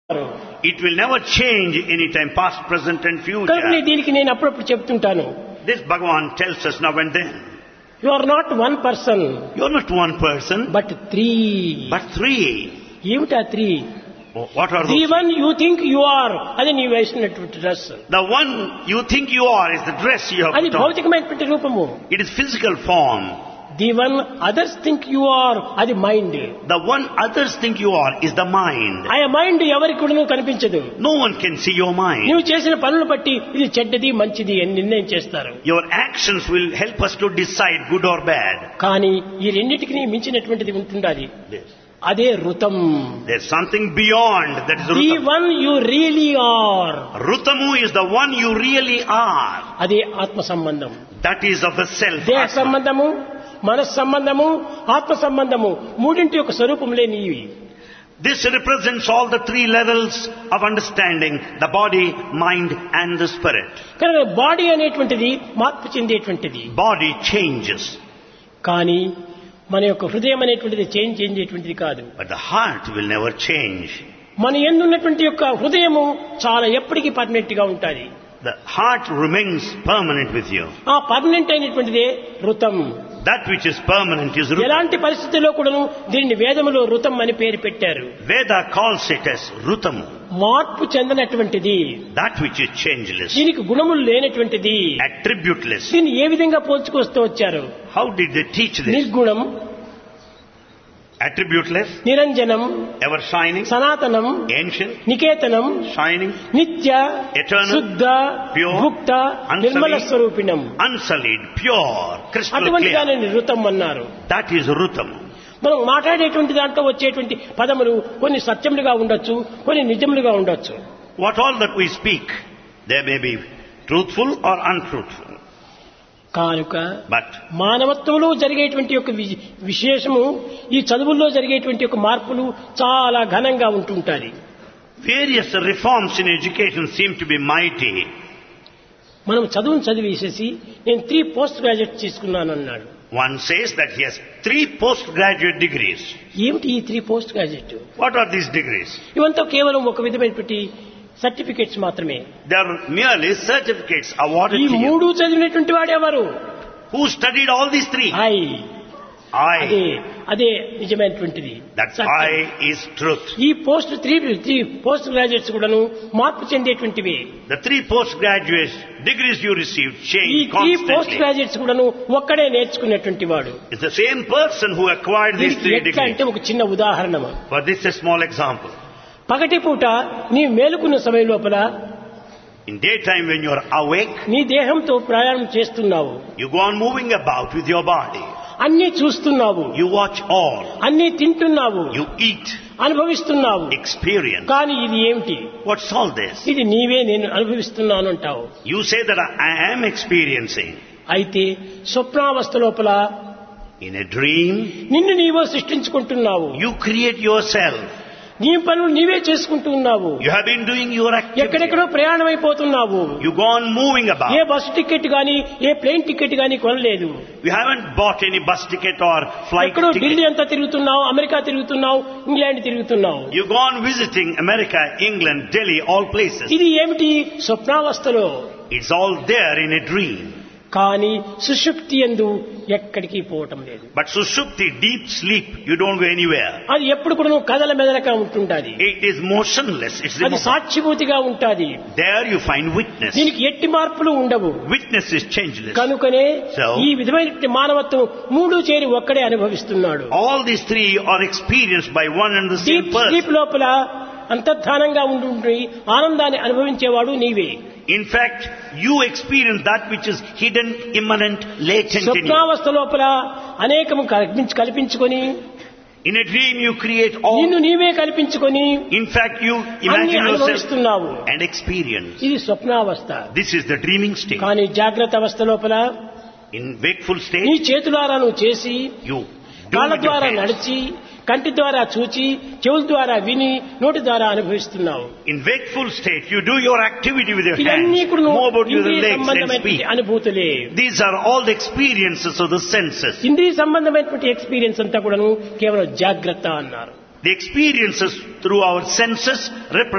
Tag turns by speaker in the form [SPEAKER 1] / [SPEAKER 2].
[SPEAKER 1] It will never change anytime, past, present and
[SPEAKER 2] కనుక
[SPEAKER 1] future.
[SPEAKER 2] దీనికి నేను అప్పుడప్పుడు చెప్తుంటాను
[SPEAKER 1] This Bhagavan tells us now and then.
[SPEAKER 2] You are not one person
[SPEAKER 1] You're not one person,
[SPEAKER 2] but three
[SPEAKER 1] but three.
[SPEAKER 2] ఏమిటా three
[SPEAKER 1] What are
[SPEAKER 2] three
[SPEAKER 1] those?
[SPEAKER 2] One you think you are అది నీవు వేసినటువంటి dress
[SPEAKER 1] The one you think you are is the dress you have
[SPEAKER 2] అది
[SPEAKER 1] put on.
[SPEAKER 2] భౌతికమైనటువంటి రూపము
[SPEAKER 1] It is physical form.
[SPEAKER 2] The one others think you are అది mind
[SPEAKER 1] The one others think you are is the mind.
[SPEAKER 2] ఆ mind ఎవరికి కూడా కనిపించదు
[SPEAKER 1] No one can see your mind.
[SPEAKER 2] నువ్వు చేసిన పనులు బట్టి ఇది చెడ్డది మంచిది అని నిర్ణయం చేస్తారు
[SPEAKER 1] Your actions will help us to decide good or bad.
[SPEAKER 2] కానీ ఈ రెండింటికి మించినటువంటిది ఉంటుండాలి
[SPEAKER 1] Yes.
[SPEAKER 2] అదే ఋతం
[SPEAKER 1] There's something beyond that is
[SPEAKER 2] the
[SPEAKER 1] Rutamu.
[SPEAKER 2] One you really are
[SPEAKER 1] Rutamu is the one you really are.
[SPEAKER 2] అదే ఆత్మ సంబంధం
[SPEAKER 1] That is of the self.
[SPEAKER 2] దేహ
[SPEAKER 1] Atma.
[SPEAKER 2] సంబంధము మనస్ సంబంధము ఆత్మ సంబంధము మూడింటి యొక్క స్వరూపంలే నీవి
[SPEAKER 1] This represents all the three levels of understanding the body, mind, and the spirit.
[SPEAKER 2] కనుక బాడీ అనేటువంటిది మార్పు చెందేటువంటిది
[SPEAKER 1] Body changes,
[SPEAKER 2] కానీ మన యొక్క హృదయం అనేటువంటిది చేంజ్ చెందేటువంటిది కాదు
[SPEAKER 1] but the heart will never change.
[SPEAKER 2] మన ఎందున్నటువంటి యొక్క హృదయము చాలా ఎప్పటికీ పర్మనెంట్ గా ఉంటుంది
[SPEAKER 1] The heart remains permanent with you.
[SPEAKER 2] ఆ పర్మనెంట్ అయినటువంటిదే ఋతం
[SPEAKER 1] That which is permanent is Rutam.
[SPEAKER 2] ఎలాంటి పరిస్థితుల్లో కూడాను దీనిని వేదములో ఋతం అని పేరు పెట్టారు
[SPEAKER 1] Veda calls it as Rutamu.
[SPEAKER 2] మార్పు చెందనటువంటిది
[SPEAKER 1] That which is changeless,
[SPEAKER 2] దీనికి గుణములు లేనటువంటిది
[SPEAKER 1] attributeless.
[SPEAKER 2] దీన్ని ఏ విధంగా పోల్చుకొస్తూ వచ్చారు
[SPEAKER 1] How did they teach this?
[SPEAKER 2] నిర్గుణం
[SPEAKER 1] Attributeless,
[SPEAKER 2] నిరంజనం
[SPEAKER 1] ever shining,
[SPEAKER 2] సనాతనం
[SPEAKER 1] ancient,
[SPEAKER 2] నికేతనం
[SPEAKER 1] shining,
[SPEAKER 2] నిత్య
[SPEAKER 1] Eternal,
[SPEAKER 2] శుద్ధ
[SPEAKER 1] pure,
[SPEAKER 2] భుక్త
[SPEAKER 1] unsullied,
[SPEAKER 2] Nirmala స్వరూపిణం
[SPEAKER 1] unsullied, pure, crystal
[SPEAKER 2] అటువంటి
[SPEAKER 1] clear.
[SPEAKER 2] దానిని ఋతం అన్నారు
[SPEAKER 1] That is Rutam.
[SPEAKER 2] మనం మాట్లాడేటువంటి దాంట్లో వచ్చేటువంటి పదములు కొన్ని సత్యములుగా ఉండొచ్చు కొన్ని నిజములుగా ఉండొచ్చు
[SPEAKER 1] What all that we speak, they may be truthful or untruthful.
[SPEAKER 2] కానుక
[SPEAKER 1] But
[SPEAKER 2] మానవత్వంలో జరిగేటువంటి యొక్క వి- విశేషము ఈ చదువుల్లో జరిగేటువంటి యొక్క మార్పులు చాలా ఘనంగా ఉంటుంటాయి
[SPEAKER 1] various reforms in education seem to be mighty.
[SPEAKER 2] మనం చదువును చదివేసేసి నేను త్రీ పోస్ట్ గ్రాడ్యుయేట్ తీసుకున్నాను అన్నాడు
[SPEAKER 1] One says that he has three postgraduate degrees.
[SPEAKER 2] ఏమిటి ఈ three postgraduate
[SPEAKER 1] What are these degrees?
[SPEAKER 2] ఇవంతా కేవలం ఒక విధమైనటువంటి సర్టిఫికెట్స్ మాత్రమే
[SPEAKER 1] They are merely certificates awarded
[SPEAKER 2] ఈ
[SPEAKER 1] to you.
[SPEAKER 2] మూడు చదివినటువంటి వాడెవరు
[SPEAKER 1] Who studied all these three?
[SPEAKER 2] I అదే
[SPEAKER 1] I.
[SPEAKER 2] అదే నిజమైనటువంటిది
[SPEAKER 1] That
[SPEAKER 2] సత్యం.
[SPEAKER 1] I is truth.
[SPEAKER 2] ఈ post three three postgraduates కూడాను మార్పు చెందేటువంటివి
[SPEAKER 1] The three postgraduate degrees you received
[SPEAKER 2] ఈ
[SPEAKER 1] change
[SPEAKER 2] three post
[SPEAKER 1] constantly.
[SPEAKER 2] Graduates కూడాను ఒక్కడే నేర్చుకునేటువంటి వాడు
[SPEAKER 1] It's the same person who acquired these
[SPEAKER 2] దీనికి
[SPEAKER 1] three
[SPEAKER 2] ఎట్లా
[SPEAKER 1] degrees.
[SPEAKER 2] అంటే ఒక చిన్న ఉదాహరణ
[SPEAKER 1] But this is a small example.
[SPEAKER 2] పగటి పూట నీ మేలుకున్న సమయం లోపల
[SPEAKER 1] In daytime when you are awake,
[SPEAKER 2] నీ దేహంతో ప్రయాణం చేస్తున్నావు
[SPEAKER 1] you go on moving about with your body.
[SPEAKER 2] అన్ని చూస్తున్నావు
[SPEAKER 1] You watch all.
[SPEAKER 2] అన్ని తింటున్నావు
[SPEAKER 1] You eat,
[SPEAKER 2] అనుభవిస్తున్నావు
[SPEAKER 1] experience.
[SPEAKER 2] కానీ ఇది ఏమిటి
[SPEAKER 1] What's all this?
[SPEAKER 2] ఇది నీవే నేను అనుభవిస్తున్నాను అంటావు
[SPEAKER 1] You say that I am experiencing.
[SPEAKER 2] అయితే స్వప్నావస్థ లోపల
[SPEAKER 1] In a dream,
[SPEAKER 2] నిన్ను నీవో సృష్టించుకుంటున్నావు
[SPEAKER 1] you create yourself.
[SPEAKER 2] నీ పనులు నీవే చేసుకుంటూ ఉన్నావు
[SPEAKER 1] You have been doing your activity.
[SPEAKER 2] ఎక్కడెక్కడో ప్రయాణం అయిపోతున్నావు
[SPEAKER 1] You go on moving
[SPEAKER 2] ఏ
[SPEAKER 1] about.
[SPEAKER 2] బస్సు టికెట్ గాని ఏ ప్లేన్ టికెట్ గాని కొనలేదు
[SPEAKER 1] You haven't bought any bus ticket or flight
[SPEAKER 2] ఎక్కడో ఢిల్లీ
[SPEAKER 1] ticket.
[SPEAKER 2] అంతా తిరుగుతున్నావు అమెరికా తిరుగుతున్నావు ఇంగ్లాండ్ తిరుగుతున్నావు
[SPEAKER 1] You go on visiting America, England, Delhi, all places.
[SPEAKER 2] ఇది ఏమిటి స్వప్నావస్థలో
[SPEAKER 1] It's all there in a dream.
[SPEAKER 2] కానీ సుషుప్తి ఎందు ఎక్కడికి పోవటం లేదు
[SPEAKER 1] But Sushupti, deep sleep, you don't go anywhere.
[SPEAKER 2] అది ఎప్పుడు కూడా నువ్వు కదల మెదలక ఉంటుండాలి
[SPEAKER 1] It is motionless. It's
[SPEAKER 2] అది
[SPEAKER 1] immovable.
[SPEAKER 2] సాక్షిభూతిగా ఉంటాది
[SPEAKER 1] There you find witness.
[SPEAKER 2] దీనికి ఎట్టి మార్పులు ఉండవు
[SPEAKER 1] Witness is changeless.
[SPEAKER 2] కనుకనే
[SPEAKER 1] So-
[SPEAKER 2] ఈ విధమైన మానవత్వం మూడు చేరి ఒక్కడే అనుభవిస్తున్నాడు
[SPEAKER 1] All these three are experienced by one and the same
[SPEAKER 2] deep
[SPEAKER 1] person.
[SPEAKER 2] Sleep లోపల అంతర్ధానంగా ఉండి ఆనందాన్ని అనుభవించేవాడు నీవే
[SPEAKER 1] In fact, you experience that which is hidden, immanent, latent in you.
[SPEAKER 2] స్వప్నావస్థ లోపల అనేకము కల్పించి కల్పించుకొని
[SPEAKER 1] In a dream, you create all.
[SPEAKER 2] నిన్ను నీవే కల్పించుకొని
[SPEAKER 1] In fact, you
[SPEAKER 2] అన్ని
[SPEAKER 1] imagine yourself
[SPEAKER 2] అనుభవిస్తున్నావు
[SPEAKER 1] and experience.
[SPEAKER 2] ఇది స్వప్నావస్థ
[SPEAKER 1] This is the dreaming state.
[SPEAKER 2] కానీ జాగ్రత్త అవస్థ లోపల
[SPEAKER 1] In wakeful
[SPEAKER 2] నీ
[SPEAKER 1] state,
[SPEAKER 2] చేతులారా నువ్వు చేసి
[SPEAKER 1] you do
[SPEAKER 2] కాళ్ళ
[SPEAKER 1] with your
[SPEAKER 2] ద్వారా
[SPEAKER 1] hands.
[SPEAKER 2] నడిచి కంటి ద్వారా చూచి చెవుల ద్వారా విని నోటి ద్వారా అనుభవిస్తున్నావు
[SPEAKER 1] In wakeful state, you do your activity with your hands.
[SPEAKER 2] ఇవన్నీ కూడా
[SPEAKER 1] Move about with your
[SPEAKER 2] ఇంద్రియ
[SPEAKER 1] legs and
[SPEAKER 2] సంబంధమైన
[SPEAKER 1] speak.
[SPEAKER 2] అనుభూతులే
[SPEAKER 1] These are all the experiences of the senses.
[SPEAKER 2] ఇంద్రియ సంబంధమైనటువంటి ఎక్స్పీరియన్స్ అంతా కూడాను కేవలం జాగ్రత్త అన్నారు
[SPEAKER 1] The experiences through our senses represent